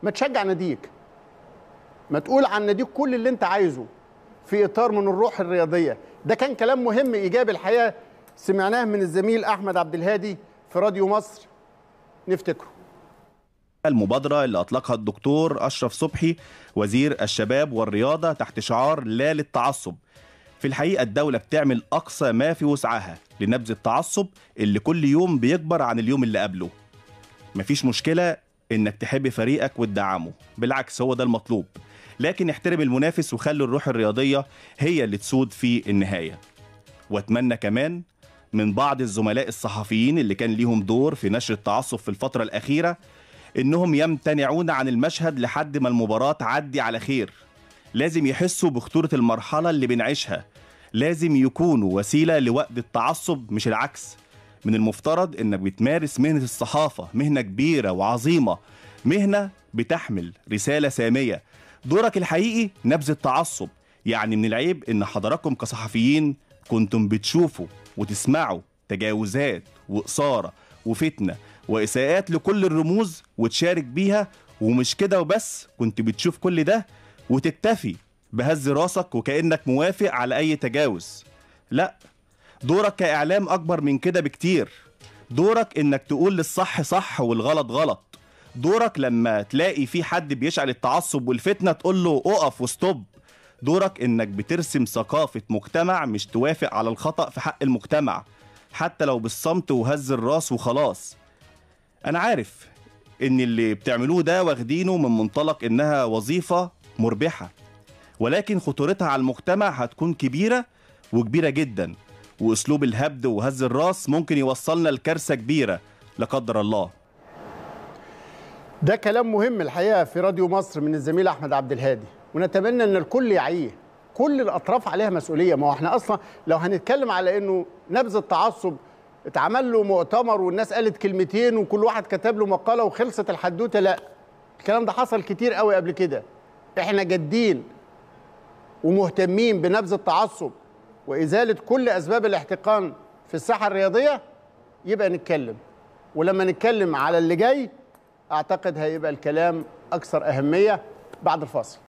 ما تشجع ناديك ما تقول عن ناديك كل اللي انت عايزه في اطار من الروح الرياضيه ده كان كلام مهم ايجابي الحقيقه سمعناه من الزميل احمد عبد الهادي في راديو مصر نفتكره المبادرة اللي أطلقها الدكتور أشرف صبحي وزير الشباب والرياضة تحت شعار لا للتعصب في الحقيقة الدولة بتعمل أقصى ما في وسعها لنبذ التعصب اللي كل يوم بيكبر عن اليوم اللي قبله مفيش مشكلة إنك تحب فريقك وتدعمه بالعكس هو ده المطلوب لكن احترم المنافس وخلي الروح الرياضية هي اللي تسود في النهاية واتمنى كمان من بعض الزملاء الصحفيين اللي كان ليهم دور في نشر التعصب في الفترة الأخيرة إنهم يمتنعون عن المشهد لحد ما المباراة تعدي على خير لازم يحسوا بخطورة المرحلة اللي بنعيشها لازم يكونوا وسيلة لوقت التعصب مش العكس من المفترض إنك بتمارس مهنة الصحافة مهنة كبيرة وعظيمة مهنة بتحمل رسالة سامية دورك الحقيقي نبذ التعصب يعني من العيب إن حضراتكم كصحفيين كنتم بتشوفوا وتسمعوا تجاوزات وإثارة وفتنة وإساءات لكل الرموز وتشارك بيها ومش كده وبس كنت بتشوف كل ده وتكتفي بهز راسك وكأنك موافق على أي تجاوز لا دورك كإعلام أكبر من كده بكتير دورك إنك تقول للصح صح والغلط غلط دورك لما تلاقي في حد بيشعل التعصب والفتنة تقول له أقف وستوب دورك إنك بترسم ثقافة مجتمع مش توافق على الخطأ في حق المجتمع حتى لو بالصمت وهز الراس وخلاص أنا عارف إن اللي بتعملوه ده واخدينه من منطلق إنها وظيفة مربحة ولكن خطورتها على المجتمع هتكون كبيرة وكبيرة جدا وأسلوب الهبد وهز الراس ممكن يوصلنا لكارثة كبيرة لا قدر الله ده كلام مهم الحقيقه في راديو مصر من الزميل احمد عبد الهادي ونتمنى ان الكل يعيه كل الاطراف عليها مسؤوليه ما هو احنا اصلا لو هنتكلم على انه نبذ التعصب اتعمل له مؤتمر والناس قالت كلمتين وكل واحد كتب له مقاله وخلصت الحدوته لا الكلام ده حصل كتير قوي قبل كده احنا جادين ومهتمين بنبذ التعصب وازاله كل اسباب الاحتقان في الساحه الرياضيه يبقى نتكلم ولما نتكلم على اللي جاي اعتقد هيبقى الكلام اكثر اهميه بعد الفاصل